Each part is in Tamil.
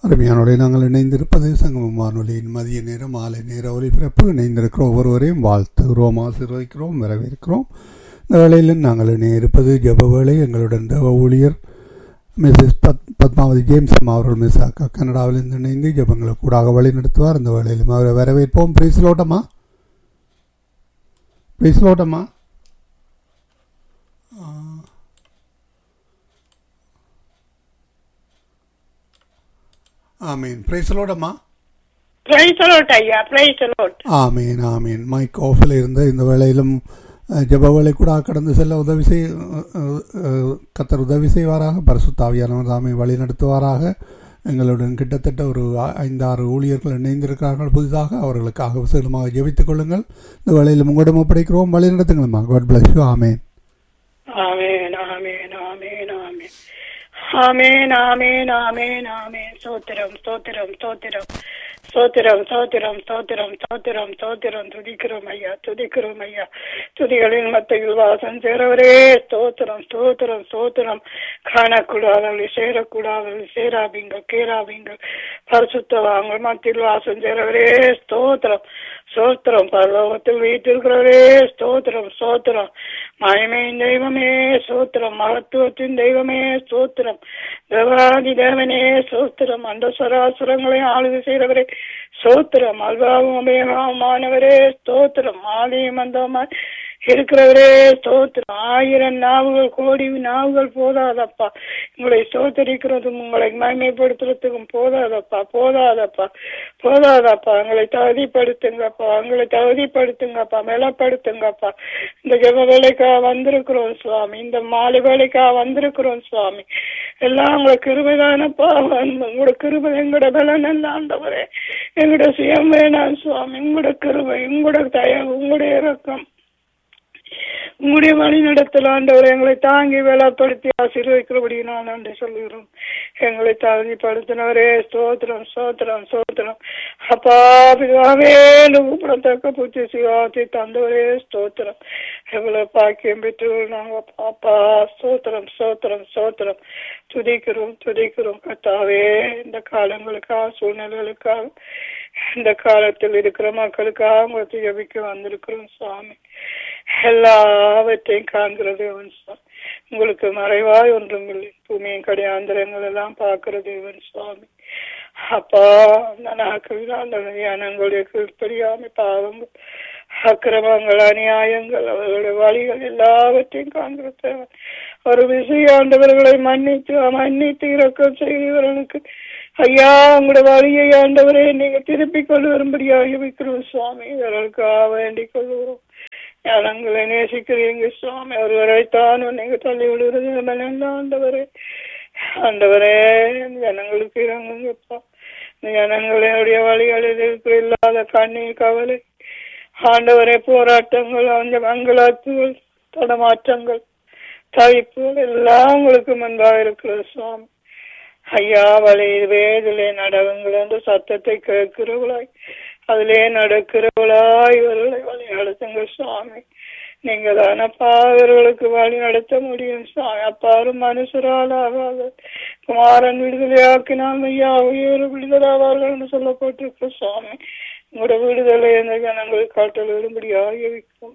அருமையானோட நாங்கள் இணைந்திருப்பது சங்கம வானொலியின் மதிய நேரம் மாலை நேர ஒலிபரப்பு இணைந்திருக்கிற ஒவ்வொருவரையும் வாழ்த்துகிறோம் ஆசீர்வதிக்கிறோம் வரவேற்கிறோம் இந்த வேளையில் நாங்கள் இணையிருப்பது ஜப வேளை எங்களுடன் தேவ ஊழியர் மிஸ்ஸஸ் பத் பத்மாவதி ஜேம்ஸ் அம்மா அவர்கள் மிஸ் அக்கா கனடாவிலிருந்து இணைந்து ஜபங்களை கூடாக வழி நடத்துவார் இந்த வேளையிலும் அவரை வரவேற்போம் பிரைஸ்லோட்டமா பிரைஸ்லோட்டமா ஆமீன் பிரைஸ்லோட்டமா பிரைஸ் அலோட் ஐயா பிரைஸ் அலோட் ஆமீன் ஆமீன் மைக் ஆஃபில் இருந்த இந்த வேளையிலும் அஹ், ஜெப வேலை கூட கடந்து செல்ல உதவி செய் அஹ், அஹ், கத்தர் உதவி செய்வாராக பரிசுத்தாவியானவர் தாமே வழி நடத்துவாராக எங்களுடன் கிட்டத்தட்ட ஒரு ஐ- ஐந்து ஆறு ஊழியர்கள் இணைந்திருக்கிறார்கள் புதிதாக அவர்களுக்காக விசேடமாக ஜெபித்துக் கொள்ளுங்கள் இந்த வேளையில் உங்களிடம் ஒப்படைக்கிறோம் வழி நடத்துங்களம்மா காட் பிளஸ் யூ ஆமேன் ஆமென் ஆமென் ஆமென் ஆமென் ஆமென் ஆமென் ஆமென் ஆமென் சோத்திரம் சோத்திரம் சோத்திரம் சோத்திரம் சோத்திரம் சோத்திரம் சோத்திரம் சோத்திரம் துதிக்கிறோம் ஐயா துதிக்கிறோம் ஐயா துதிகளின் மத்தியில் வாசம் சேரவரே ஸ்தோத்திரம் ஸ்தோத்திரம் ஸ்தோத்திரம் காணக்கூடாதவர்கள் சேரக்கூடாதவர்கள் சேராபீங்கள் கேராபீங்கள் பரிசுத்தவாங்கள் மத்தியில் வாசம் சேரவரே ஸ்தோத்திரம் ஸ்தோத்திரம் பரலோகத்தில் வீட்டிருக்கிறவரே ஸ்தோத்திரம் ஸ்தோத்திரம் மகிமையின் தெய்வமே சோத்திரம் மகத்துவத்தின் தெய்வமே சோத்திரம் தேவாதி தேவனே சோத்திரம் அந்த சராசுரங்களை ஆளுகை செய்கிறவரே சோத்திரம் அல்வாவும் அபயமானவரே ஸ்தோத்திரம் ஆலயம் வந்தோமாய் இருக்கிறவரே ஸ்தோத்திரம் ஆயிரம் நாவுகள் கோடி நாவுகள் போதாதப்பா உங்களை ஸ்தோத்தரிக்கிறதும் உங்களை மகிமைப்படுத்துறதுக்கும் போதாதப்பா போதாதப்பா போதாதப்பா எங்களை தகுதிப்படுத்துங்கப்பா எங்களை தகுதிப்படுத்துங்கப்பா மேலப்படுத்துங்கப்பா இந்த ஜெப வேலைக்காக வந்திருக்கிறோம் சுவாமி இந்த மாலை வேலைக்காக வந்திருக்கிறோம் சுவாமி எல்லாம் உங்களை கிருபைதானப்பா உங்களோட கிருபை எங்களோட பலன் எல்லாம் ஆண்டவரே எங்களோட சுயம் வேணாம் சுவாமி உங்களோட கிருபை உங்களோட தயவு உங்களுடைய இறக்கம் உங்களுடைய வழி நடத்தல் ஆண்டவர் எங்களை தாங்கி வேளாப்படுத்தி ஆசீர்வதிக்கிறபடி நான் நன்றி சொல்லுகிறோம் எங்களை தகுதிப்படுத்தினவரே ஸ்தோத்திரம் ஸ்தோத்திரம் ஸ்தோத்திரம் அப்பா பிதாவே கூப்பிடத்தக்க புத்தி சிவாத்தி தந்தவரே ஸ்தோத்திரம் எவ்வளவு பாக்கியம் பெற்று நாங்க பாப்பா ஸ்தோத்திரம் ஸ்தோத்திரம் ஸ்தோத்திரம் துதிக்கிறோம் துதிக்கிறோம் கத்தாவே இந்த காலங்களுக்காக சூழ்நிலைகளுக்காக இந்த காலத்தில் இருக்கிற மக்களுக்காக உங்களுக்கு ஜபிக்க வந்திருக்கிறோம் சுவாமி எல்லாவற்றையும் காண்கிறது தேவன் சுவாமி உங்களுக்கு மறைவாய் ஒன்றும் இல்லை பூமியின் கடையாந்திரங்கள் எல்லாம் பார்க்கிற தேவன் சுவாமி அப்பா அந்த நாட்களில் அந்த ஞானங்களுடைய கீழ்ப்படியாமை பாவங்கள் அக்கிரமங்கள் அநியாயங்கள் அவர்களுடைய வழிகள் எல்லாவற்றையும் காண்கிற தேவன் ஒரு விஷயாண்டவர்களை மன்னித்து மன்னித்து இரக்கம் செய்தவர்களுக்கு ஐயா உங்களுடைய வழியை ஆண்டவரே நீங்க திருப்பிக் கொண்டு வரும்படியாக வைக்கிறோம் சுவாமி இவர்களுக்காக வேண்டிக் கொள்கிறோம் ஜனங்களை நேசிக்கிறீங்க சுவாமி ஒருவரைத்தான் நீங்க தள்ளி விடுறது ஆண்டவரே ஆண்டவரே ஜனங்களுக்கு இறங்குங்கப்பா இந்த ஜனங்களுடைய வழிகளில் இருக்கிற இல்லாத கண்ணீர் கவலை ஆண்டவரே போராட்டங்கள் அந்த மங்களாத்துகள் தடமாற்றங்கள் தவிப்புகள் எல்லாம் உங்களுக்கு முன்பாக இருக்கிறது சுவாமி ஐயா வழி வேதிலே நடவுங்கள் என்று சத்தத்தை கேட்கிறவளாய் அதிலே நடக்கிறவளாய் இவர்களை வழி நடத்துங்க சுவாமி நீங்க தானப்பா இவர்களுக்கு வழி நடத்த முடியும் சுவாமி அப்பாரு மனுஷரால் ஆகாது குமாரன் விடுதலையாக்கினால் ஐயா உயிர் விடுதலாவார்கள் என்று சொல்லப்பட்டிருக்கு சுவாமி உங்களோட விடுதலை எந்த ஜனங்கள் காட்டல் விடும்படியாக இருக்கும்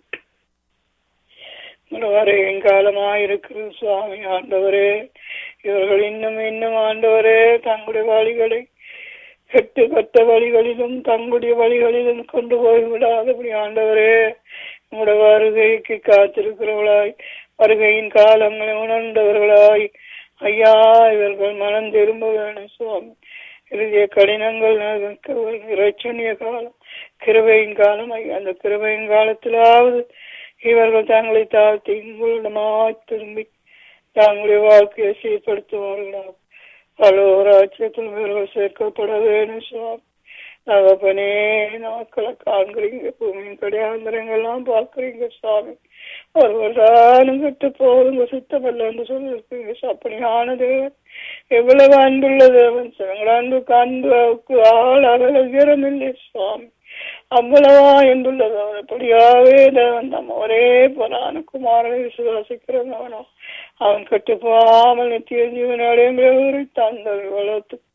வரையும் காலமா இருக்கிற சுவாமி ஆண்டவரே இவர்கள் இன்னும் இன்னும் ஆண்டவரே தங்களுடைய வழிகளை கெட்டு கட்ட வழிகளிலும் தங்களுடைய வழிகளிலும் கொண்டு போய் விடாதபடி ஆண்டவரே உங்களோட வருகைக்கு காத்திருக்கிறவர்களாய் வருகையின் காலங்களை உணர்ந்தவர்களாய் ஐயா இவர்கள் மனம் திரும்ப வேணும் சுவாமி இறுதிய கடினங்கள் இறைச்சனிய காலம் கிருபையின் காலம் ஐயா அந்த கிருபையின் காலத்திலாவது இவர்கள் தங்களை தாழ்த்தி உங்களிடமாய் திரும்பி தங்களுடைய வாழ்க்கையை சீர்படுத்துவார்களா பல ராஜ்யத்தில் இவர்கள் சேர்க்கப்பட வேணும் சுவாமி தகப்பனே நாட்களை காண்கிறீங்க பூமியின் கடையாந்திரங்கள்லாம் பார்க்குறீங்க சுவாமி ஒருவர் தானும் கட்டு போதுங்க சுத்தமல்ல என்று சொல்லியிருக்கீங்க அப்படியான தேவன் எவ்வளவு அன்புள்ள தேவன் எங்கள் அன்புக்கு அன்புக்கு ஆள் அகல உயரமில்லை சுவாமி அவ்வளவா என்றுள்ளது அப்படியாவே தேவன் நம்ம ஒரே பொறான குமாரனை விசுவாசிக்கிறவனோ அவன் கட்டு போகாமல் நித்திய ஜீவனோடையும் தந்தது வளர்த்து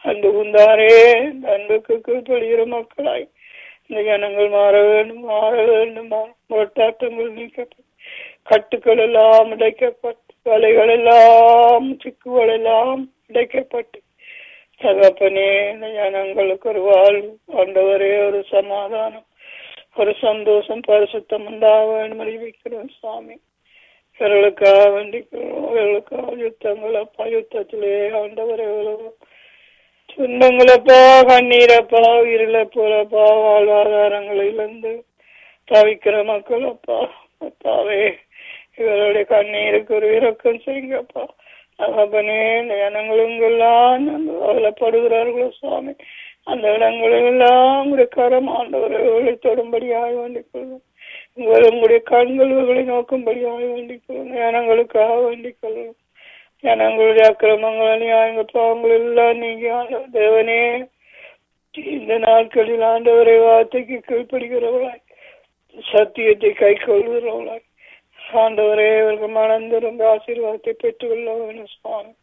அன்பு குந்தாரே இந்த அன்புக்கு கீழ்ப்படுகிற மக்களாய் இந்த ஜனங்கள் மாற வேண்டும் மாற வேண்டும் முரட்டாட்டங்கள் நீக்கப்பட்டு கட்டுக்கள் எல்லாம் உடைக்கப்பட்டு வலைகள் எல்லாம் சிக்குகள் எல்லாம் உடைக்கப்பட்டு தகப்பனே இந்த ஜனங்களுக்கு ஒரு வாழ்வு ஆண்டவரே ஒரு சமாதானம் ஒரு சந்தோஷம் பரிசுத்தம் உண்டாக வேண்டும் அறிவிக்கிறோம் சுவாமி இவர்களுக்காக வேண்டிக்கிறோம் இவர்களுக்காக யுத்தங்கள் அப்பா யுத்தத்திலே ஆண்டவரே எவ்வளவு துன்பங்களப்பா கண்ணீரப்பா இருளப்போலப்பா வாழ்வாதாரங்களை இழந்து தவிக்கிற மக்கள் அப்பா அப்பாவே இவருடைய கண்ணீருக்கு ஒரு இறக்கம் செய்யுங்கப்பா தகப்பனே இந்த ஜனங்களுங்கெல்லாம் கவலைப்படுகிறார்களோ சுவாமி அந்த இடங்களெல்லாம் உடைய கரம் ஆண்டவர்களை தொடும்படியாக வேண்டிக் கொள்வோம் உங்களுடைய கண்களை நோக்கும்படியாக வேண்டிக் கொள்வோம் ஜனங்களுக்காக வேண்டிக் கொள்வோம் ஜனங்களுடைய அக்கிரமங்கள் நியாயங்கள் பாவங்கள் எல்லாம் நீங்க ஆண்டவர் தேவனே இந்த நாட்களில் ஆண்டவரை வார்த்தைக்கு கீழ்ப்படுகிறவளாய் சத்தியத்தை கை கொள்கிறவளாய் ஆண்டவரே இவர்கள் மணந்திருந்த ஆசீர்வாதத்தை பெற்றுக்கொள்ள வேணும் சுவாமி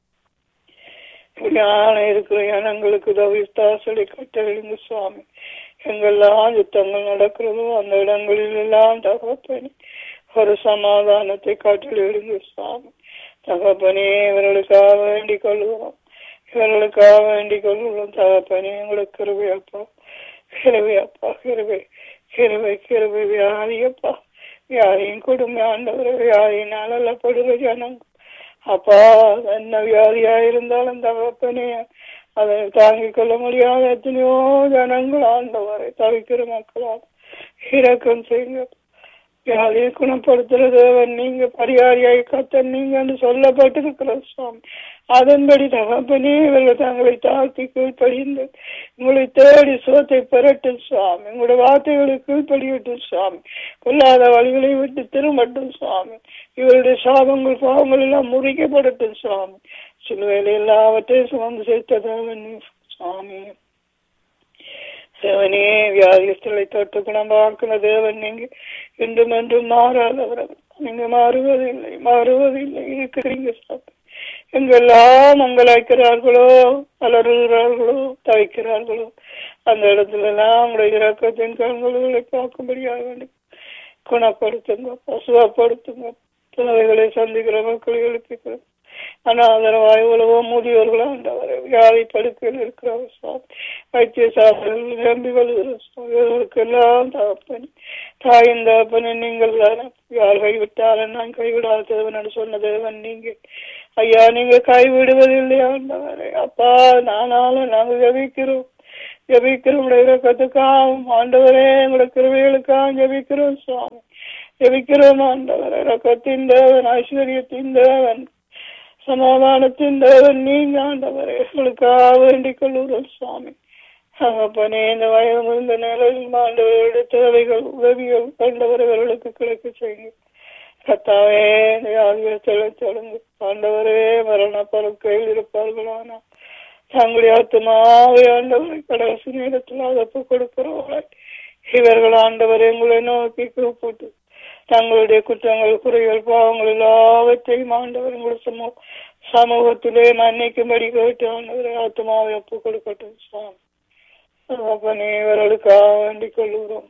ஞான இருக்கிற ஜனங்களுக்கு தவிர்த்தாசலை கட்டளிங்க சுவாமி எங்கெல்லாம் யுத்தங்கள் நடக்கிறதோ அந்த இடங்களில் எல்லாம் தகப்பனே ஒரு சமாதானத்தை கட்டளிடுங்க சுவாமி தகப்பனே இவர்களுக்காக வேண்டிக் கொள்கிறோம் இவர்களுக்காக வேண்டிக் கொள்கிறோம் தகப்பனே எங்களுக்கு கிருபையப்பா கிருபையப்பா கிருபை கிருபை கிருபை வியாதியப்பா வியாதியின் கொடுமை ஆண்டவர் வியாதியினால் அல்லப்படுகிற ஜனங்கள் அப்பா என்ன வியாதியா இருந்தாலும் தகப்பனே அதை தாங்கிக் கொள்ள முடியாத எத்தனையோ ஜனங்கள் ஆண்டவரை தவிக்கிற மக்களால் இறக்கம் செய்யுங்க வியாதியை குணப்படுத்துற தேவன் நீங்க பரிகாரியாய் கத்த நீங்க என்று சொல்லப்பட்டிருக்கிற சுவாமி அதன்படி தகப்பனே இவர்கள் தங்களை தாழ்த்தி கீழ்ப்படிந்து உங்களை தேடி சோத்தை பெறட்டும் சுவாமி உங்களுடைய வார்த்தைகளை கீழ்ப்படியட்டும் சுவாமி கொல்லாத வழிகளை விட்டு திரும்பட்டும் சுவாமி இவருடைய சாபங்கள் பாவங்கள் எல்லாம் முறிக்கப்படட்டும் சுவாமி சிலுவையில் எல்லாவற்றையும் சுமந்து சேர்த்த தேவன் சுவாமி தேவனே வியாதிகளை தொட்டு குணமாக்கின தேவன் நீங்க இன்றும் என்றும் மாறாதவர் நீங்க மாறுவதில்லை மாறுவதில்லை இருக்கிறீங்க சாமி எங்கெல்லாம் மங்களாய்க்கிறார்களோ அலறுகிறார்களோ தவிக்கிறார்களோ அந்த இடத்துல எல்லாம் உங்களுடைய இறக்கத்தின் கண்களை பார்க்கும்படியாக வேண்டும் குணப்படுத்துங்க பசுவப்படுத்துங்க தேவைகளை சந்திக்கிற மக்களை எழுப்பிக்கிறோம் அனாதரவாய் உலகோ முதியோர்கள் ஆண்டவர் வியாதி படுக்கையில் இருக்கிற சுவாமி வைத்தியசாலைகள் நிரம்பி வருகிறவர்களுக்கு எல்லாம் தகப்பன் தாயின் தகப்பன் நீங்கள் யார் கைவிட்டாலும் நான் கைவிடாத தேவன் சொன்ன தேவன் நீங்க ஐயா நீங்க கைவிடுவதில்லை ஆண்டவரே அப்பா நானாலும் நாங்கள் ஜபிக்கிறோம் ஜபிக்கிறோம் இறக்கத்துக்காகவும் ஆண்டவரே எங்களோட கிருவைகளுக்காக ஜபிக்கிறோம் சுவாமி ஜபிக்கிறோம் ஆண்டவர் இறக்கத்தின் தேவன் ஐஸ்வர்யத்தின் தேவன் சமாதானத்தின் தேவன் நீங்க ஆண்டவரே எங்களுக்காக வேண்டிக் கொள்ளுகிறோம் சுவாமி அப்பனே இந்த வயது முழுந்த நிலையில் ஆண்டவருடைய தேவைகள் உதவிகள் கண்டவர்களுக்கு கிடைக்க செய்யுங்க கத்தாவே சொல்லுங்க ஆண்டவரே மரண பருக்கையில் இருப்பார்களானா தங்களுடைய ஆத்மாவை ஆண்டவரை கடைசி நேரத்தில் அதப்பு கொடுக்கிறவர்களாய் இவர்கள் ஆண்டவர் எங்களை நோக்கி கூப்பிட்டு தங்களுடைய குற்றங்கள் குறைகள் பாவங்கள் எல்லாவற்றையும் ஆண்டவர் உங்கள் சமூக சமூகத்திலே மன்னிக்கும்படி கேட்டு ஆண்டவரை ஆத்மாவை ஒப்பு கொடுக்கட்டும் சுவாமி அப்பனே இவர்களுக்காக வேண்டிக் கொள்கிறோம்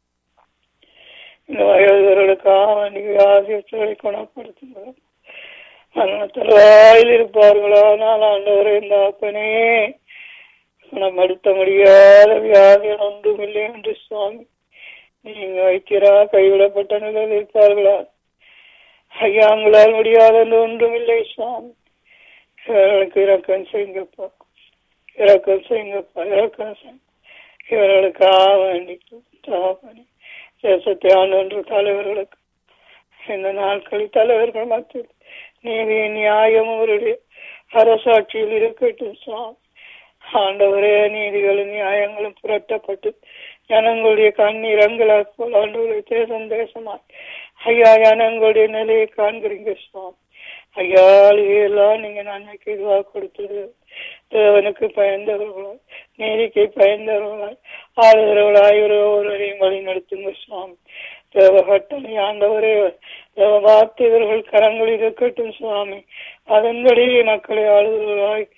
இந்த வயதுகளுக்காக வேண்டி வியாதியத்தை குணப்படுத்துகிறோம் மரணத்தில் வாயில் இருப்பார்களா ஆனால் ஆண்டவரை இந்த அப்பனே குணப்படுத்த முடியாத வியாதிகள் ஒன்றுமில்லை என்று சுவாமி நீங்க வைக்கிறா கைவிடப்பட்ட நிலையில் இருப்பார்களா ஐயா உங்களால் முடியாத ஒன்றும் இல்லை சுவாமி இவர்களுக்கு இறக்கம் செய்யுங்கப்பா இறக்கம் செய்யுங்கப்பா இறக்கம் செய்யுங்க இவர்களுக்காக வேண்டி தாபனி தேசத்தை ஆண்டு தலைவர்களுக்கு இந்த நாட்களில் தலைவர்கள் மத்தியில் நீதி நியாயம் அவருடைய அரசாட்சியில் இருக்கட்டும் சுவாமி ஆண்டவரே நீதிகளும் நியாயங்களும் புரட்டப்பட்டு ஜனங்களுடைய கண்ணீரங்களால் போல் ஆண்டவருடைய தேசம் தேசமாய் ஐயா ஜனங்களுடைய நிலையை காண்கிறீங்க சுவாமி ஐயா எல்லாம் நீங்க நன்மைக்கு இதுவாக கொடுத்தது தேவனுக்கு பயந்தவர்களாய் நீதிக்கு பயந்தவர்களாய் ஆளுகிறவர்களாய் ஒருவரையும் வழி நடத்துங்க சுவாமி தேவ கட்டளை ஆண்டவரே தேவ வார்த்தை இவர்கள் கரங்களில் இருக்கட்டும் சுவாமி அதன்படி மக்களை ஆளுகிறவர்களாய்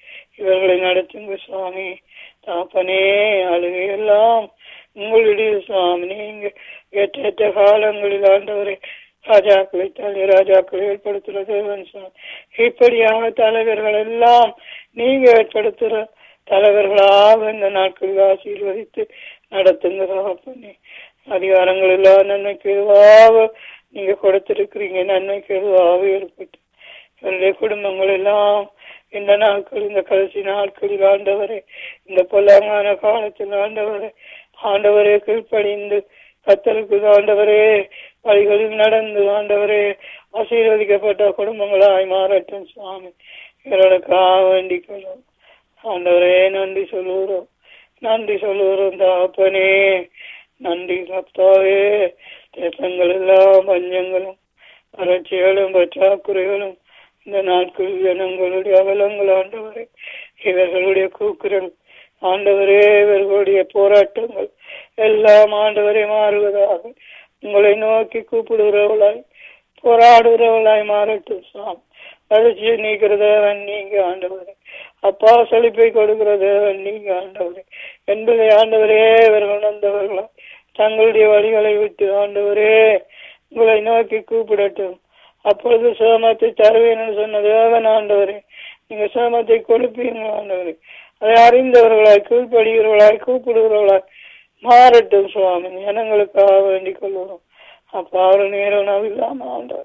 இவர்களை நடத்துங்க சுவாமி தாப்பனே அழுகையெல்லாம் உங்களுடைய சுவாமி நீங்க எட்ட காலங்களில் ஆண்டவரை ராஜாக்களை தலை ராஜாக்களை ஏற்படுத்துகிற தேவன் சுவாமி இப்படியாக தலைவர்கள் எல்லாம் நீங்க ஏற்படுத்துற தலைவர்களாக இந்த நாட்களில் ஆசீர்வதித்து நடத்துங்க தகப்பனே அதிகாரங்கள் எல்லாம் நன்மைக்கு எதுவாக நீங்க கொடுத்திருக்கிறீங்க நன்மைக்கு எதுவாக ஏற்பட்டு என்னுடைய குடும்பங்கள் எல்லாம் இந்த நாட்கள் இந்த கடைசி நாட்களில் ஆண்டவரே இந்த பொல்லாங்கான காலத்தில் ஆண்டவரே ஆண்டவரே கீழ்ப்படிந்து கத்தருக்கு ஆண்டவரே வழிகளில் நடந்து ஆண்டவரே ஆசீர்வதிக்கப்பட்ட குடும்பங்களாய் மாறட்டும் சுவாமி இவர்களுக்காக வேண்டிக் கொள்ளும் ஆண்டவரே நன்றி சொல்லுகிறோம் நன்றி சொல்லுகிறோம் தாப்பனே நன்றி கப்தாவே தேசங்கள் எல்லாம் பஞ்சங்களும் வறட்சிகளும் பற்றாக்குறைகளும் இந்த நாட்களில் ஜனங்களுடைய அவலங்கள் ஆண்டவரே இவர்களுடைய கூக்குரல் ஆண்டவரே இவர்களுடைய போராட்டங்கள் எல்லாம் ஆண்டவரே மாறுவதாக உங்களை நோக்கி கூப்பிடுகிறவளாய் போராடுகிறவளாய் மாறட்டும் சாம் வளர்ச்சியை நீக்கிற தேவன் நீங்க ஆண்டவரே அப்பா செழிப்பை கொடுக்கிற தேவன் நீங்க ஆண்டவரே என்பதை ஆண்டவரே இவர்கள் உணர்ந்தவர்களா தங்களுடைய வழிகளை விட்டு ஆண்டவரே உங்களை நோக்கி கூப்பிடட்டும் அப்பொழுது சேமத்தை தருவேன் சொன்ன தேவன் ஆண்டவரே நீங்க சேமத்தை கொடுப்பீங்க ஆண்டவரே அதை அறிந்தவர்களாய் கீழ்ப்படுகிறவர்களாய் கூப்பிடுகிறவர்களாய் மாறட்டும் சுவாமி ஜனங்களுக்காக வேண்டிக் கொள்வோம் அப்பா ஒரு நேரம் நான் இல்லாம ஆண்டவர்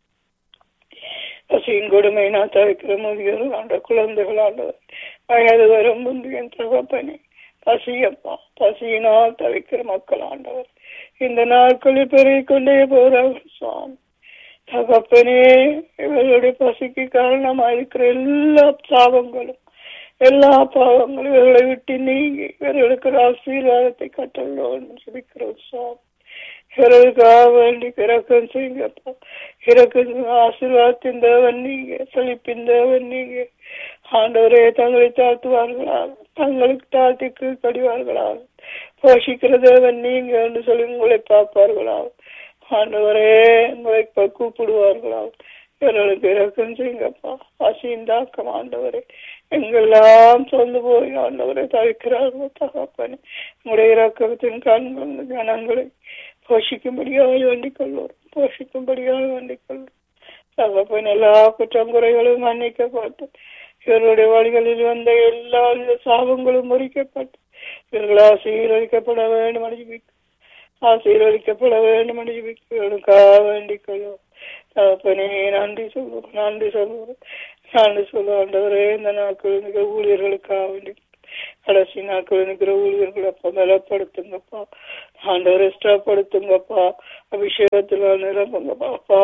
பசியின் கொடுமை நான் தவிக்கிற முதியோர் ஆண்ட குழந்தைகள் ஆண்டவர் வயது வரும் முந்தைய தகப்பனே பசியப்பா பசியினால் தவிக்கிற மக்கள் ஆண்டவர் இந்த நாட்களில் பெருகிக் கொண்டே போறார்கள் சுவாமி தகப்பனே இவர்களுடைய பசிக்கு காரணமாக இருக்கிற எல்லா சாபங்களும் எல்லா பாவங்களும் இவர்களை விட்டு நீங்கி இவர்களுக்கு ஆசீர்வாதத்தை கட்டளோன்னு சொல்லிக்கிறோம் சுவாமி இவர்களுக்காக வேண்டி இறக்கம் செய்யுங்கப்பா இறக்கம் ஆசீர்வாதத்தின் தேவன் நீங்க செழிப்பின் தேவன் நீங்க ஆண்டவரே தங்களை தாழ்த்துவார்களாக தங்களுக்கு தாழ்த்தி கடிவார்களாக போஷிக்கிற தேவன் நீங்க என்று சொல்லி உங்களை பார்ப்பார்களாக ஆண்டவரே உங்களை கூப்பிடுவார்களாக இவர்களுக்கு இறக்கம் செய்யுங்கப்பா ஆசையின் தாக்கம் ஆண்டவரே எங்கெல்லாம் சொந்து போய் ஆண்டவரை தவிக்கிறார்கள் தகப்பனே உங்களுடைய இறக்கத்தின் கண்கள் ஜனங்களை போஷிக்கும்படியாக வேண்டிக் கொள்வோம் போஷிக்கும்படியாக வேண்டிக் கொள்வோம் தகப்பன் எல்லா குற்றம் குறைகளும் மன்னிக்கப்பட்டு இவர்களுடைய வழிகளில் வந்த எல்லா வித சாபங்களும் முறிக்கப்பட்டு இவர்கள் ஆசீர்வதிக்கப்பட வேண்டும் அனுப்பிக்கும் ஆசீர்வதிக்கப்பட வேண்டும் அனுப்பிக்கும் இவர்களுக்காக வேண்டிக் கொள்வோம் தகப்பனே நன்றி சொல்லுவோம் நன்றி சொல்லுவோம் நன்றி சொல்லுவோம் ஆண்டவரே இந்த நாட்கள் மிக ஊழியர்களுக்காக வேண்டி கடைசி நாட்கள் இருக்கிற ஊழியர்கள் அப்பா பலப்படுத்துங்கப்பா ஆண்டவரை ஸ்டப்படுத்துங்கப்பா அபிஷேகத்துல நிரம்புங்கப்பா அப்பா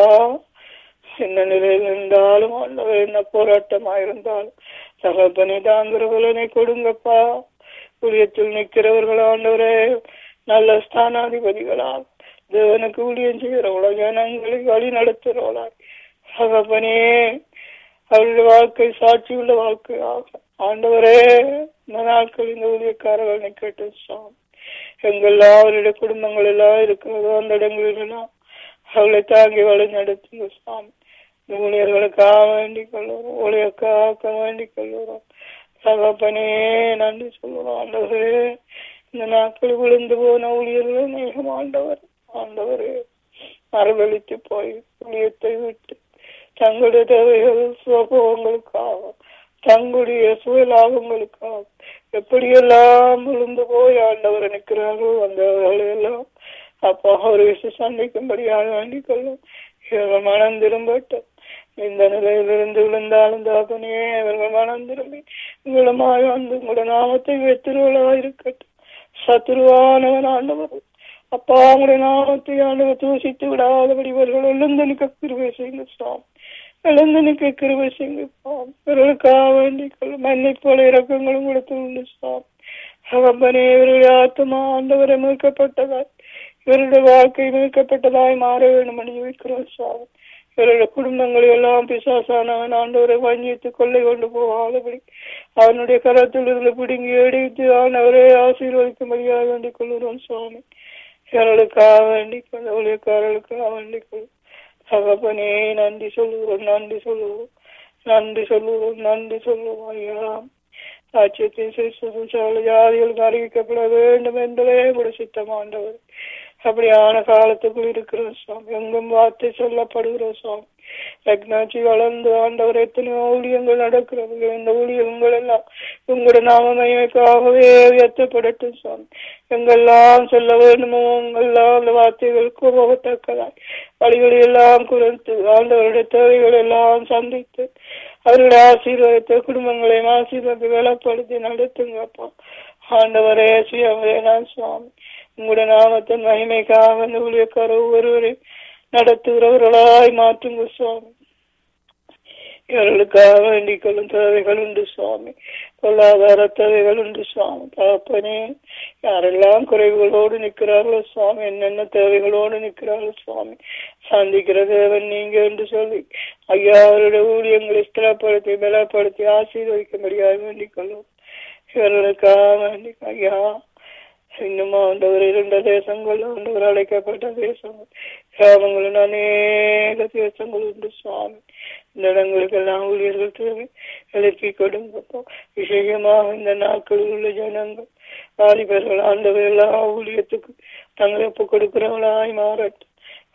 என்ன நிலையில் இருந்தாலும் ஆண்டவர் என்ன போராட்டமா இருந்தாலும் தகப்பனை தாங்குற பலனை கொடுங்கப்பா ஊழியத்தில் நிற்கிறவர்கள் ஆண்டவரே நல்ல ஸ்தானாதிபதிகளாக தேவனுக்கு ஊழியம் செய்கிறவளா ஜனங்களை வழி நடத்துகிறவளா தகப்பனே அவருடைய வாழ்க்கை சாட்சி உள்ள வாழ்க்கையாக ஆண்டவரே இந்த நாட்கள் இந்த ஊழியக்காரர்கள் நிக்கட்டும் சாமி எங்கெல்லாம் அவருடைய குடும்பங்கள் எல்லாம் இருக்கிறதோ அந்த இடங்களில் எல்லாம் அவளை தாங்கி வழி நடத்துங்க சாமி இந்த ஊழியர்களுக்காக வேண்டிக் கொள்ளுறோம் ஊழியக்காக வேண்டிக் கொள்ளுறோம் தகப்பனே நன்றி சொல்லுறோம் ஆண்டவரே இந்த நாட்கள் விழுந்து போன ஊழியர்கள் மேகம் ஆண்டவர் ஆண்டவரே மறுவழித்து போய் ஊழியத்தை விட்டு தங்களுடைய தேவைகள் சுகங்களுக்காக தங்களுடைய சுயலாபங்களுக்காக எப்படியெல்லாம் விழுந்து போய் ஆண்டவர் நிற்கிறார்கள் வந்தவர்கள் எல்லாம் அப்பா ஒரு விஷயம் சந்திக்கும்படியாக வேண்டிக் கொள்ளும் இவர்கள் மனம் திரும்பட்டும் இந்த நிலையிலிருந்து விழுந்தாலும் தாப்பனே இவர்கள் மனம் திரும்பி உங்களுமாய் வந்து உங்களோட நாமத்தை வெத்திருவளா இருக்கட்டும் சத்துருவானவன் ஆண்டவர் அப்பா உங்களுடைய நாமத்தை ஆண்டவர் தூசித்து விடாதபடி இவர்கள் எழுந்து நிற்க கிருவை செய்யுங்க சாமி எழுந்து நிற்க கிருவை செய்யுங்க சாமி இவர்களுக்காக வேண்டிக் மன்னிப்போல இறக்கங்களும் கொடுத்து உண்டு சாமி அகம்பனே இவருடைய ஆத்மா ஆண்டவரை மீட்கப்பட்டதாய் இவருடைய வாழ்க்கை மீட்கப்பட்டதாய் மாற வேண்டும் என்று வைக்கிறோம் சாமி இவருடைய குடும்பங்களை எல்லாம் பிசாசானவன் ஆண்டவரை வஞ்சித்து கொள்ளை கொண்டு போகாதபடி அவனுடைய கரத்தில் இருந்து பிடுங்கி எடுத்து ஆண்டவரை ஆசீர்வதிக்கும்படியாக வேண்டிக் கொள்கிறோம் சுவாமி இவர்களுக்காக வேண்டிக் கொள்ள ஊழியக்காரர்களுக்காக வேண்டிக் கொள்ளும் தகப்பனே நன்றி சொல்லுகிறோம் நன்றி சொல்லுவோம் நன்றி சொல்லுவோம் நன்றி சொல்லுவோம் ஐயா ராஜ்யத்தின் சிறுசும் சகல ஜாதிகளுக்கு அறிவிக்கப்பட வேண்டும் என்பதே கூட சித்தமாண்டவர் அப்படியான காலத்துக்குள் இருக்கிறோம் சுவாமி எங்கும் வார்த்தை சொல்லப்படுகிறோம் சுவாமி ரக்னாட்சி வளர்ந்து ஆண்டவர் எத்தனையோ ஊழியங்கள் நடக்கிறது இந்த ஊழியங்கள் எல்லாம் உங்களோட நாமமயக்காகவே உயர்த்தப்படட்டும் சுவாமி எங்கெல்லாம் சொல்ல வேண்டுமோ எங்கெல்லாம் அந்த வார்த்தைகளுக்கு போகத்தக்கதாய் வழிகளை எல்லாம் குறைத்து ஆண்டவருடைய தேவைகள் எல்லாம் சந்தித்து அவருடைய ஆசீர்வாதத்தை குடும்பங்களையும் ஆசீர்வாதத்தை வேலைப்படுத்தி நடத்துங்கப்பா ஆண்டவரே சுயமே நான் சுவாமி உங்களுடைய நாமத்தின் மகிமைக்காக அந்த ஊழியக்கார ஒவ்வொருவரையும் நடத்துகிறவர்களாய் மாற்றுங்க சுவாமி இவர்களுக்காக வேண்டிக் கொள்ளும் தேவைகள் உண்டு சுவாமி பொருளாதார தேவைகள் உண்டு சுவாமி தகப்பனே யாரெல்லாம் குறைவுகளோடு நிற்கிறார்களோ சுவாமி என்னென்ன தேவைகளோடு நிற்கிறார்களோ சுவாமி சந்திக்கிற தேவன் நீங்க என்று சொல்லி ஐயா அவருடைய ஊழியங்களை ஸ்திரப்படுத்தி பலப்படுத்தி ஆசீர்வதிக்கும்படியாக வேண்டிக் கொள்ளும் இவர்களுக்காக வேண்டி ஐயா இன்னும் ஆண்டவர் இருந்த தேசங்கள் ஆண்டவர் அழைக்கப்பட்ட தேசங்கள் கிராமங்களும் அநேக தேசங்கள் உண்டு சுவாமி இந்த இடங்களுக்கெல்லாம் ஊழியர்கள் தேவை எழுப்பி கொடுங்கப்போ விசேஷமாக இந்த நாட்களில் உள்ள ஜனங்கள் வாலிபர்கள் ஆண்டவர் எல்லா ஊழியத்துக்கு தங்களை ஒப்பு கொடுக்கிறவங்களாய் மாறட்டும்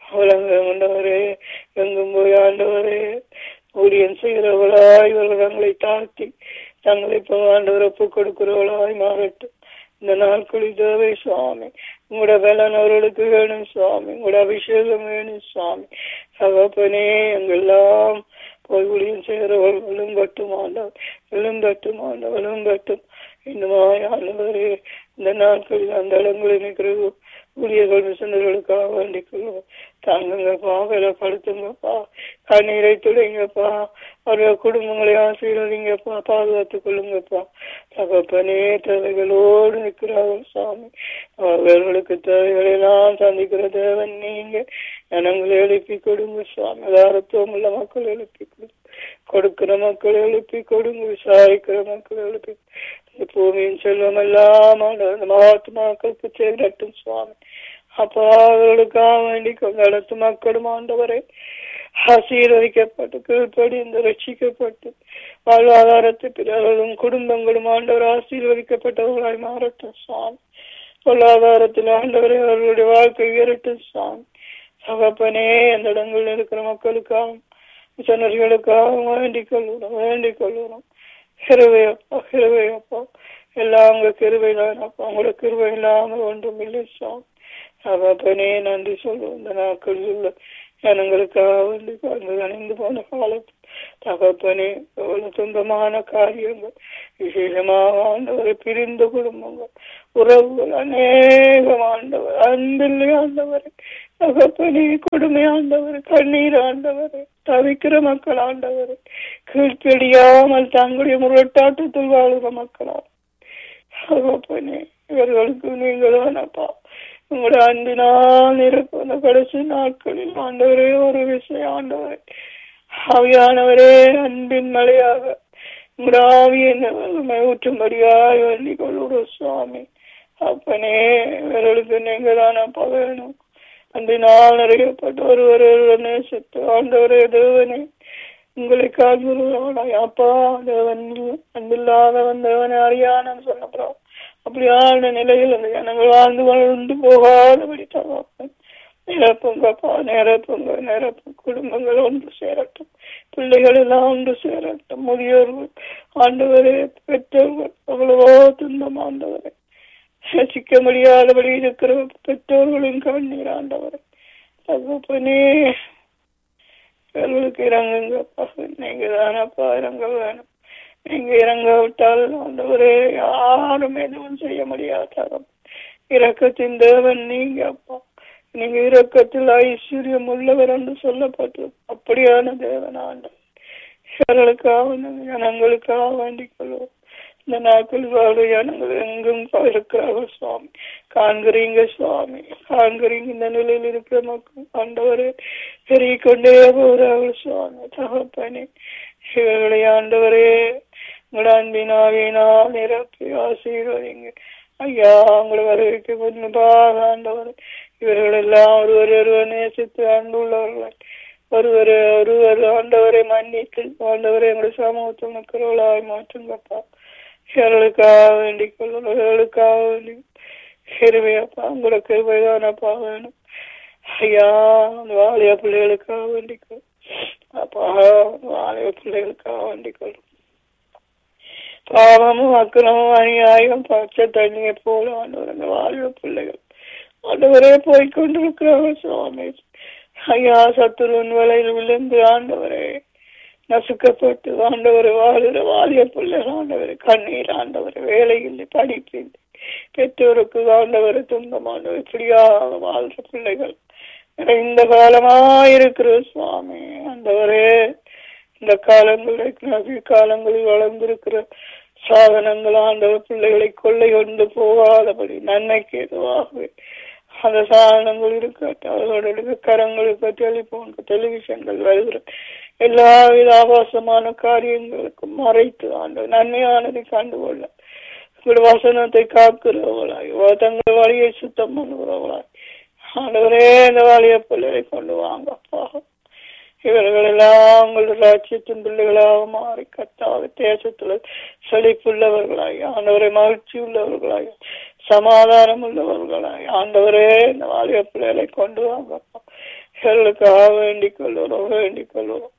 ஆண்டவரே எங்கும் போய் ஆண்டவரே ஊழியம் செய்கிறவர்களாய் இவர்கள் தங்களை தாழ்த்தி தங்களை இப்போ ஆண்டவர் ஒப்பு கொடுக்கிறவர்களாய் மாறட்டும் இந்த நாட்களில் தேவை சுவாமி உங்களோட பலன் அவர்களுக்கு வேணும் சுவாமி உங்களோட அபிஷேகம் வேணும் சுவாமி சகப்பனே எங்கெல்லாம் போய் ஊழியம் செய்கிறவர்கள் விழுங்கட்டும் ஆண்டவர் விழுங்கட்டும் ஆண்டவர் விழுங்கட்டும் இன்னுமாய் ஆண்டவரே இந்த நாட்களில் அந்த இடங்களில் நிற்கிறது ஊழியர்கள் மிஷனர்களுக்காக வேண்டிக் கொள்வோம் தாங்குங்கப்பா பலப்படுத்துங்கப்பா கண்ணீரை துடைங்கப்பா அவருடைய குடும்பங்களை ஆசீர்வதிங்கப்பா பாதுகாத்துக் கொள்ளுங்கப்பா தகப்பனே தேவைகளோடு நிற்கிறார்கள் சுவாமி அவர்களுக்கு தேவைகளை எல்லாம் சந்திக்கிற தேவன் நீங்க ஜனங்களை எழுப்பி கொடுங்க சுவாமி ஆதாரத்துவம் உள்ள மக்கள் எழுப்பி கொடுங்க கொடுக்கிற மக்கள் எழுப்பி கொடுங்க விசாரிக்கிற மக்கள் எழுப்பி இந்த பூமியின் செல்வம் எல்லாம் அந்த மகாத்மாக்களுக்கு சேரட்டும் சுவாமி அப்பா அவர்களுக்காக வேண்டி நடத்து மக்களும் ஆண்டவரை ஆசீர்வதிக்கப்பட்டு கீழ்ப்படி இந்த ரட்சிக்கப்பட்டு வாழ்வாதாரத்தை பிறர்களும் குடும்பங்களும் ஆண்டவர் ஆசீர்வதிக்கப்பட்டவர்களாய் மாறட்டும் சுவாமி பொருளாதாரத்தில் ஆண்டவரை அவர்களுடைய வாழ்க்கை உயரட்டும் சுவாமி சகப்பனே அந்த இடங்களில் இருக்கிற மக்களுக்காகவும் மிஷனர்களுக்காகவும் வேண்டிக் கொள்ளுறோம் வேண்டிக் கொள்ளுறோம் கிருவையப்பா கிருவையப்பா எல்லாம் உங்க கிருவை தானப்பா உங்களோட கிருவை இல்லாமல் ஒன்றும் இல்லை சுவாமி சகப்பனே நன்றி சொல்லுவோம் இந்த நாட்களில் உள்ள ஜனங்களுக்காக வேண்டி அணிந்து போன காலத்தில் தகப்பனே எவ்வளவு துன்பமான காரியங்கள் விசேஷமாக ஆண்டவரை பிரிந்த குடும்பங்கள் உறவுகள் அநேகம் ஆண்டவர் அன்பில்லை ஆண்டவர் தகப்பனே கொடுமை ஆண்டவர் கண்ணீர் ஆண்டவர் தவிக்கிற மக்கள் ஆண்டவர் கீழ்ப்படியாமல் தங்களுடைய முரட்டாட்டத்தில் வாழுகிற மக்களா தகப்பனே இவர்களுக்கு நீங்களானப்பா உங்களோட அன்பினால் நிரப்பு அந்த கடைசி நாட்களில் ஆண்டவரே ஒரு விஷயம் ஆண்டவரே ஆவியானவரே அன்பின் மலையாக உங்களோட ஆவியை ஊற்றும்படியாய் வேண்டிக் கொள்ளுறோம் சுவாமி அப்பனே இவர்களுக்கு நீங்க தானப்பா வேணும் அன்பினால் நிறையப்பட்ட ஒருவர் நேசித்து ஆண்டவரே தேவனே உங்களை காண்கிறவனாய் அப்பா தேவன் அன்பில்லாதவன் தேவனை அறியானன்னு சொன்னப்புறம் அப்படியான நிலையில் அந்த ஜனங்கள் வாழ்ந்து வாழ்ந்து போகாதபடி தகப்பன் நிரப்புங்கப்பா நிரப்புங்க நிரப்பு குடும்பங்கள் ஒன்று சேரட்டும் பிள்ளைகள் எல்லாம் ஒன்று சேரட்டும் முதியோர்கள் ஆண்டவரே பெற்றோர்கள் அவ்வளவோ துன்பம் ஆண்டவரே ரசிக்க முடியாதபடி இருக்கிற பெற்றோர்களின் கண்ணீர் ஆண்டவரே தகப்பனே இவர்களுக்கு இறங்குங்கப்பா நீங்க தானப்பா இறங்க வேணும் நீங்க இறங்க விட்டால் ஆண்டவரே யாரும் எதுவும் செய்ய முடியாத இரக்கத்தின் தேவன் நீங்க அப்பா நீங்க இரக்கத்தில் ஐஸ்வர்யம் உள்ளவர் என்று சொல்லப்பட்டு அப்படியான தேவன் ஆண்டவர் இவர்களுக்காக ஜனங்களுக்காக வேண்டிக் கொள்வோம் இந்த நாட்கள் வாழ ஜனங்கள் எங்கும் இருக்கிறார்கள் சுவாமி காண்கிறீங்க சுவாமி காண்கிறீங்க இந்த நிலையில் இருக்கிற மக்கள் ஆண்டவரே பெருகி கொண்டே போகிறார்கள் சுவாமி தகப்பனே இவர்களை ஆண்டவரே உங்களோட அன்பினாவினால் நிரப்பி ஆசீர்வதிங்க ஐயா உங்களை வரவேற்க முன்பாக ஆண்டவர் இவர்கள் எல்லாம் ஒருவர் ஒருவர் நேசித்து அன்புள்ளவர்கள் ஒருவர் ஒருவர் ஆண்டவரை மன்னித்து ஆண்டவரை எங்களுடைய சமூகத்தில் நிற்கிறவர்களாய் மாற்றுங்கப்பா இவர்களுக்காக வேண்டிக் கொள்ளணும் இவர்களுக்காக வேண்டி கிருமையப்பா உங்களோட கிருமைதானப்பா வேணும் ஐயா அந்த வாலிய பிள்ளைகளுக்காக வேண்டிக் கொள்ளும் அப்பா வாலிய பிள்ளைகளுக்காக வேண்டிக் கொள்ளும் பாவமும் அக்கிரமும் அநியாயம் பச்சை தண்ணியை போல ஆண்டவர் அந்த வாழ்வு பிள்ளைகள் ஆண்டவரே போய் கொண்டிருக்கிறார்கள் சுவாமி ஐயா சத்துருவன் வலையில் விழுந்து ஆண்டவரே நசுக்கப்பட்டு ஆண்டவர் வாழுற வாலிய பிள்ளைகள் ஆண்டவர் கண்ணீர் ஆண்டவர் வேலை இல்லை படிப்பு இல்லை பெற்றோருக்கு ஆண்டவர் துன்பமானவர் இப்படியாக வாழ்ற பிள்ளைகள் இந்த காலமாயிருக்கிற சுவாமி ஆண்டவரே இந்த காலங்களில் நவீ காலங்களில் வளர்ந்திருக்கிற சாதனங்கள் ஆண்டவர் பிள்ளைகளை கொள்ளை கொண்டு போகாதபடி நன்மைக்கு எதுவாகவே அந்த சாதனங்கள் இருக்கட்டும் அவர்களுடைய கரங்களுக்கு டெலிபோன் டெலிவிஷன்கள் வருகிற எல்லாவித ஆபாசமான காரியங்களுக்கும் மறைத்து ஆண்டவர் நன்மையானதை கண்டுகொள்ள உங்கள் வசனத்தை காக்கிறவர்களாய் தங்கள் வழியை சுத்தம் பண்ணுகிறவர்களாய் ஆண்டவரே இந்த வாலிய பிள்ளைகளை கொண்டு வாங்கப்பா இவர்கள் எல்லாம் உங்கள் ராஜ்யத்தின் பிள்ளைகளாக மாறி கத்தாக தேசத்துல செழிப்புள்ளவர்களாய் ஆண்டவரை மகிழ்ச்சி உள்ளவர்களாய் சமாதானம் உள்ளவர்களாய் ஆண்டவரே இந்த வாலிய பிள்ளைகளை கொண்டு வாங்கப்பா இவர்களுக்காக வேண்டிக் கொள்ளுறோம் வேண்டிக் கொள்ளுறோம்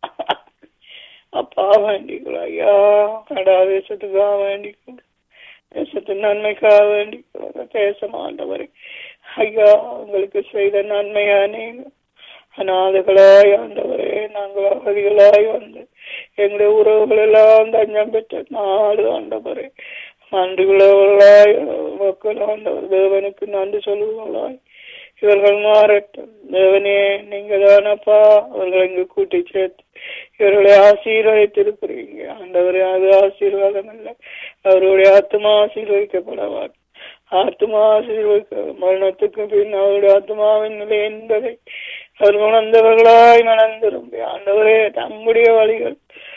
அப்பா வேண்டிக் கொள்ளும் ஐயா கடா தேசத்துக்காக வேண்டிக் கொள்ளும் தேசத்தின் நன்மைக்காக வேண்டிக் கொள்ளும் தேசம் ஆண்டவரை ஐயா உங்களுக்கு செய்த நன்மையானே அநாதைகளாய் ஆண்டவரே நாங்கள் அகதிகளாய் வந்து எங்களுடைய உறவுகள் எல்லாம் தஞ்சம் பெற்ற நாடு ஆண்டவரே நன்றிகளவர்களாய் மக்கள் ஆண்டவர் தேவனுக்கு நன்றி சொல்லுவர்களாய் இவர்கள் மாறட்டும் தேவனே நீங்க தானப்பா அவர்களை இங்கு கூட்டி சேர்த்து இவர்களை ஆசீர்வதித்திருக்கிறீங்க ஆண்டவரே அது ஆசீர்வாதம் இல்லை அவருடைய ஆத்மா ஆசீர்வதிக்கப்படவார் ஆத்மா ஆசீர்வதிக்க மரணத்துக்கு பின் அவருடைய ஆத்மாவின் நிலை என்பதை அவர் உணர்ந்தவர்களாய் மணந்திரும்பி ஆண்டவரே தம்முடைய வழிகள்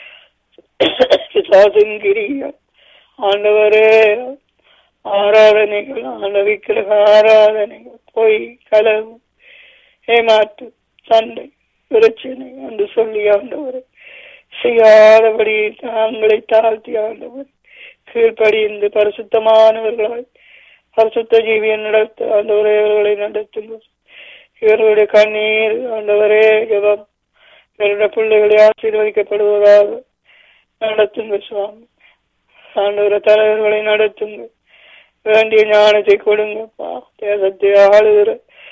பிசாசின் கிரிகள் ஆண்டவரே ஆராதனைகள் ஆண்ட விக்கிரக ஆராதனைகள் பொய் களவு ஏமாற்று சண்டை பிரச்சனை என்று சொல்லி ஆண்டவர் செய்யாதபடி தாங்களை தாழ்த்தி ஆண்டவர் கீழ்ப்படிந்து பரிசுத்தமானவர்களாய் பரிசுத்த ஜீவியை நடத்த ஆண்டவரே இவர்களை நடத்துங்க இவர்களுடைய கண்ணீர் ஆண்டவரே ஜபம் இவருடைய பிள்ளைகளை ஆசீர்வதிக்கப்படுவதாக நடத்துங்க சுவாமி ஆண்டவர தலைவர்களை நடத்துங்க வேண்டிய ஞானத்தை கொடுங்கப்பா தேசத்தை ஆளுகிற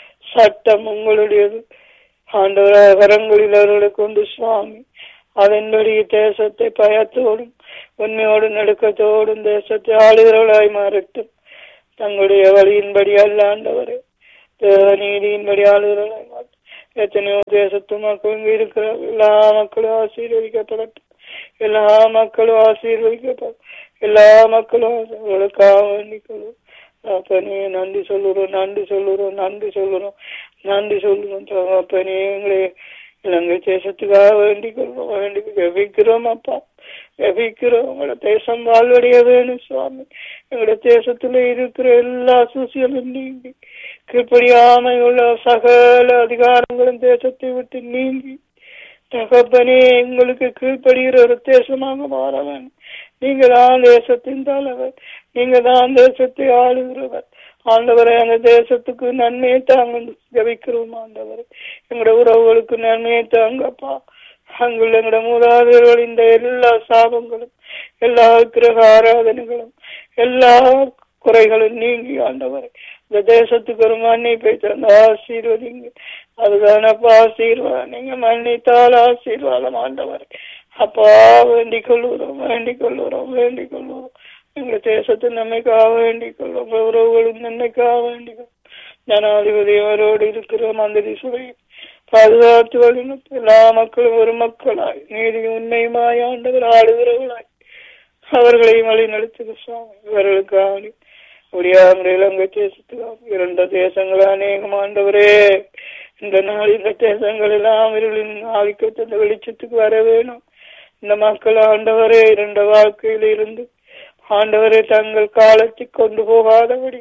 சட்டம் உங்களுடையது ஆண்டவர கரங்களில் அவர்களை கொண்டு சுவாமி அதன்படி தேசத்தை பயத்தோடும் உண்மையோடும் நடுக்கத்தோடும் தேசத்தை ஆளுகிறவர்களாய் மாறட்டும் தங்களுடைய வழியின்படி அல்ல ஆண்டவரே தேவ நீதியின்படி ஆளுகிறவர்களாய் மாறட்டும் எத்தனையோ தேசத்து மக்கள் இங்கு இருக்கிற எல்லா மக்களும் ஆசீர்வதிக்கப்படட்டும் எல்லா மக்களும் ஆசீர்வதிக்கப்படும் எல்லா மக்களும் அவர்களுக்காக வேண்டிக்கொள்ளும் அப்பனே நன்றி சொல்லுறோம் நன்றி சொல்லுறோம் நன்றி சொல்லுறோம் நன்றி சொல்லுறோம் அப்பனே எங்களை இலங்கை தேசத்துக்காக வேண்டிக் கொள்வோம் வேண்டி ஜபிக்கிறோம் அப்பா ஜபிக்கிறோம் உங்களோட தேசம் வாழ்வடைய வேணும் சுவாமி எங்களோட தேசத்துல இருக்கிற எல்லா சூசியலும் நீங்கி கீழ்படியாமை உள்ள சகல அதிகாரங்களும் தேசத்தை விட்டு நீங்கி தகப்பனே எங்களுக்கு கீழ்ப்படுகிற ஒரு தேசமாக மாற வேணும் நீங்க தான் தேசத்தின் தலைவர் நீங்க தான் தேசத்தை ஆளுகிறவர் ஆண்டவரை அந்த தேசத்துக்கு நன்மையை தாங்க ஜபிக்கிறோம் ஆண்டவரை எங்களோட உறவுகளுக்கு நன்மையை தாங்கப்பா அங்குள்ள எங்களோட மூதாதையர்கள் இந்த எல்லா சாபங்களும் எல்லா கிரக ஆராதனைகளும் எல்லா குறைகளும் நீங்கி ஆண்டவரை இந்த தேசத்துக்கு ஒரு மன்னிப்பை தந்து ஆசீர்வதிங்க அதுதானப்பா ஆசீர்வாதம் நீங்க மன்னித்தால் ஆசீர்வாதம் ஆண்டவர் அப்பா வேண்டிக் கொள்ளுறோம் வேண்டிக் கொள்ளுறோம் வேண்டிக் கொள்ளுறோம் எங்க தேசத்து நன்மைக்காக வேண்டிக் கொள்ளும் உறவுகளும் நன்மைக்காக வேண்டிக் கொள்ளும் ஜனாதிபதி அவரோடு இருக்கிற மந்திரி சுவை பாதுகாத்து வழிநடத்த எல்லா மக்களும் ஒரு மக்களாய் நீதி உண்மையுமாய் ஆண்டவர் ஆடுகிறவர்களாய் அவர்களை வழி நடத்துக சுவாமி இவர்களுக்காக முடியாமல் இலங்கை தேசத்துக்காக இரண்டு தேசங்கள் அநேகம் ஆண்டவரே இந்த நாள் இந்த தேசங்கள் எல்லாம் இருளின் ஆதிக்கத்தை இந்த வெளிச்சத்துக்கு வர வேணும் இந்த மக்கள் ஆண்டவரே இரண்ட வாழ்க்கையில இருந்து ஆண்டவரே தங்கள் காலத்தை கொண்டு போகாதபடி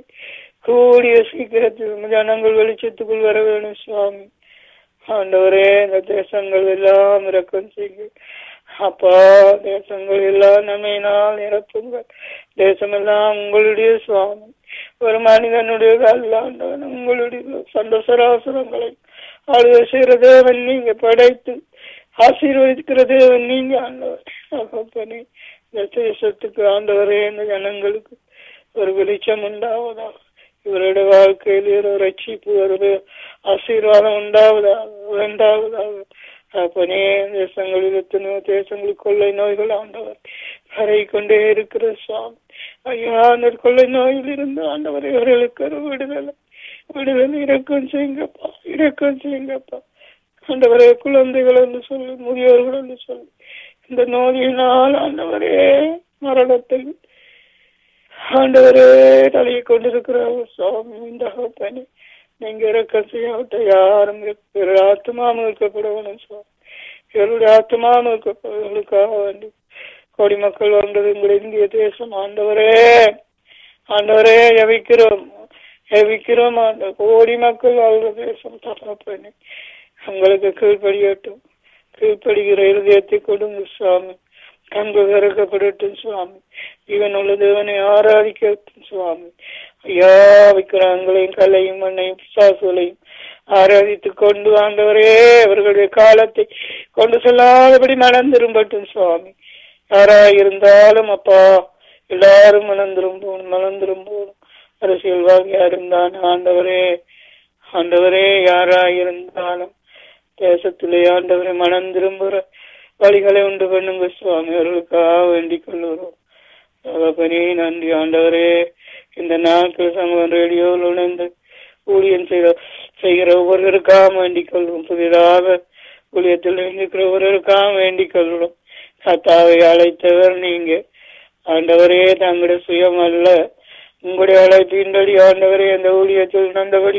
கூடிய சீக்கிரத்தில் ஜனங்கள் வெளிச்சத்துக்குள் வர வேணும் சுவாமி ஆண்டவரே இந்த தேசங்கள் எல்லாம் இறக்கம் செய்யுங்க அப்பா தேசங்கள் எல்லாம் நம்மையினால் நிரப்புங்கள் தேசமெல்லாம் உங்களுடைய சுவாமி ஒரு மனிதனுடைய அல்லாண்டவன் உங்களுடைய சந்தோஷராசுரங்களை ஆளுகை செய்கிற தேவன் நீங்க படைத்து ஆசீர்வதிக்கிற தேவன் நீங்க ஆண்டவர் அப்பனே இந்த தேசத்துக்கு ஆண்டவரே இந்த ஜனங்களுக்கு ஒரு வெளிச்சம் உண்டாவதாக இவருடைய வாழ்க்கையில் ஒரு ரட்சிப்பு ஒரு ஆசீர்வாதம் உண்டாவதாக உண்டாவதாக அப்பனே தேசங்களில் எத்தனையோ தேசங்களுக்கு கொள்ளை நோய்கள் ஆண்டவர் வரை கொண்டே இருக்கிற சுவாமி ஐயா அந்த கொள்ளை நோயில் இருந்து ஆண்டவர் இவர்களுக்கு ஒரு விடுதலை விடுதலை இறக்கம் செய்யுங்கப்பா இறக்கம் செய்யுங்கப்பா ஆண்டவரே குழந்தைகள் என்று சொல்லி முதியோர்கள் என்று சொல்லி இந்த நோயினால் ஆண்டவரே மரணத்தை ஆண்டவரே தலையை கொண்டிருக்கிற சுவாமி இந்த பணி நீங்க இறக்கம் செய்யாவிட்ட யாரும் இவருடைய ஆத்மாவும் இருக்கப்படணும் சுவாமி இவருடைய ஆத்மாவும் இருக்கப்பவர்களுக்காக வேண்டி கோடி மக்கள் வந்தது உங்களுடைய இந்திய தேசம் ஆண்டவரே ஆண்டவரே எவிக்கிறோம் எவிக்கிறோம் ஆண்ட கோடி மக்கள் வாழ்ற தேசம் தகப்பனே உங்களுக்கு கீழ்ப்படியட்டும் கீழ்ப்படுகிற இருதயத்தை கொடுங்க சுவாமி கண்கள் திறக்கப்படட்டும் சுவாமி இவன் உள்ள தேவனை ஆராதிக்கட்டும் சுவாமி ஐயா விக்கிரங்களையும் கல்லையும் மண்ணையும் பிசாசுகளையும் ஆராதித்து கொண்டு ஆண்டவரே அவர்களுடைய காலத்தை கொண்டு செல்லாதபடி மனம் திரும்பட்டும் சுவாமி யாரா இருந்தாலும் அப்பா எல்லாரும் மனம் திரும்பணும் மனம் திரும்பணும் அரசியல்வாதியா இருந்தான் ஆண்டவரே ஆண்டவரே யாரா இருந்தாலும் தேசத்திலே ஆண்டவரை மனம் திரும்புற வழிகளை உண்டு பண்ணுங்க சுவாமி அவர்களுக்காக வேண்டிக் கொள்ளுகிறோம் தகப்பனே நன்றி ஆண்டவரே இந்த நாட்கள் சமூகம் ரேடியோவில் உணர்ந்து ஊழியம் செய்த செய்கிற ஒவ்வொருவருக்காக வேண்டிக் கொள்வோம் புதிதாக ஊழியத்தில் இருக்கிற ஒவ்வொருவருக்காக வேண்டிக் கொள்கிறோம் கத்தாவை அழைத்தவர் நீங்க ஆண்டவரே தங்களுடைய சுயம் அல்ல உங்களுடைய அழைப்பின்படி ஆண்டவரே அந்த ஊழியத்தில் நந்தபடி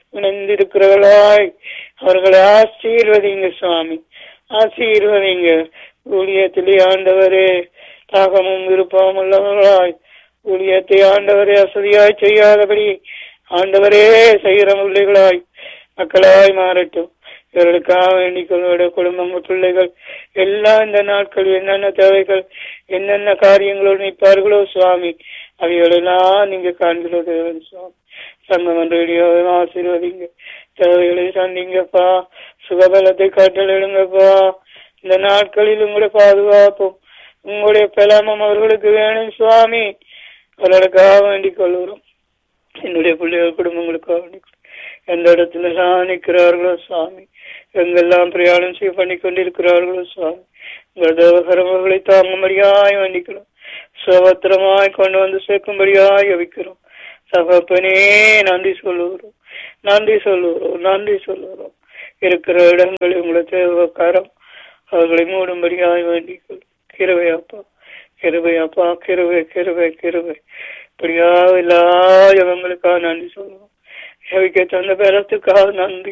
இணைந்திருக்கிறவர்களாய் அவர்களை ஆசீர்வதிங்க சுவாமி ஆசீர்வதிங்க ஊழியத்திலே ஆண்டவரே தாகமும் விருப்பமும் உள்ளவர்களாய் ஊழியத்தை ஆண்டவரே அசதியாய் செய்யாதபடி ஆண்டவரே செய்கிற பிள்ளைகளாய் மக்களாய் மாறட்டும் இவர்களுக்காக வேண்டிக் கொள்ளுடைய குடும்பங்கள் பிள்ளைகள் எல்லாம் இந்த நாட்கள் என்னென்ன தேவைகள் என்னென்ன காரியங்களோடு நிற்பார்களோ சுவாமி அவைகளெல்லாம் நீங்க காண்கிறோம் தேவன் சுவாமி சங்கம் ரேடியோவை ஆசீர்வதிங்க தேவைகளை சந்திங்கப்பா சுகபலத்தை காட்டலிடுங்கப்பா இந்த நாட்களில் உங்களுடைய பாதுகாப்பும் உங்களுடைய பலமும் அவர்களுக்கு வேணும் சுவாமி அவர்களுக்காக வேண்டிக் கொள்கிறோம் என்னுடைய பிள்ளைகள் குடும்பங்களுக்காக வேண்டிக் எந்த இடத்துல நிற்கிறார்களோ சுவாமி எங்கெல்லாம் பிரயாணம் செய்ய பண்ணி கொண்டிருக்கிறார்களோ சுவாமி உங்கள் தேவகரமர்களை தாங்கும்படியாய் வேண்டிக்கிறோம் சுபத்திரமாய் கொண்டு வந்து சேர்க்கும்படியாய் வைக்கிறோம் சகப்பனே நன்றி சொல்லுகிறோம் நன்றி சொல்லுகிறோம் நன்றி சொல்லுகிறோம் இருக்கிற இடங்களில் உங்களை தேவக்காரம் அவர்களை மூடும்படியாய் வேண்டிக் கிருவையாப்பா கிருவையாப்பா கிருவை கிருவை கிருவை இப்படியா எல்லா ஜபங்களுக்காக நன்றி சொல்லுவோம் எவைக்க தந்த பேரத்துக்காக நன்றி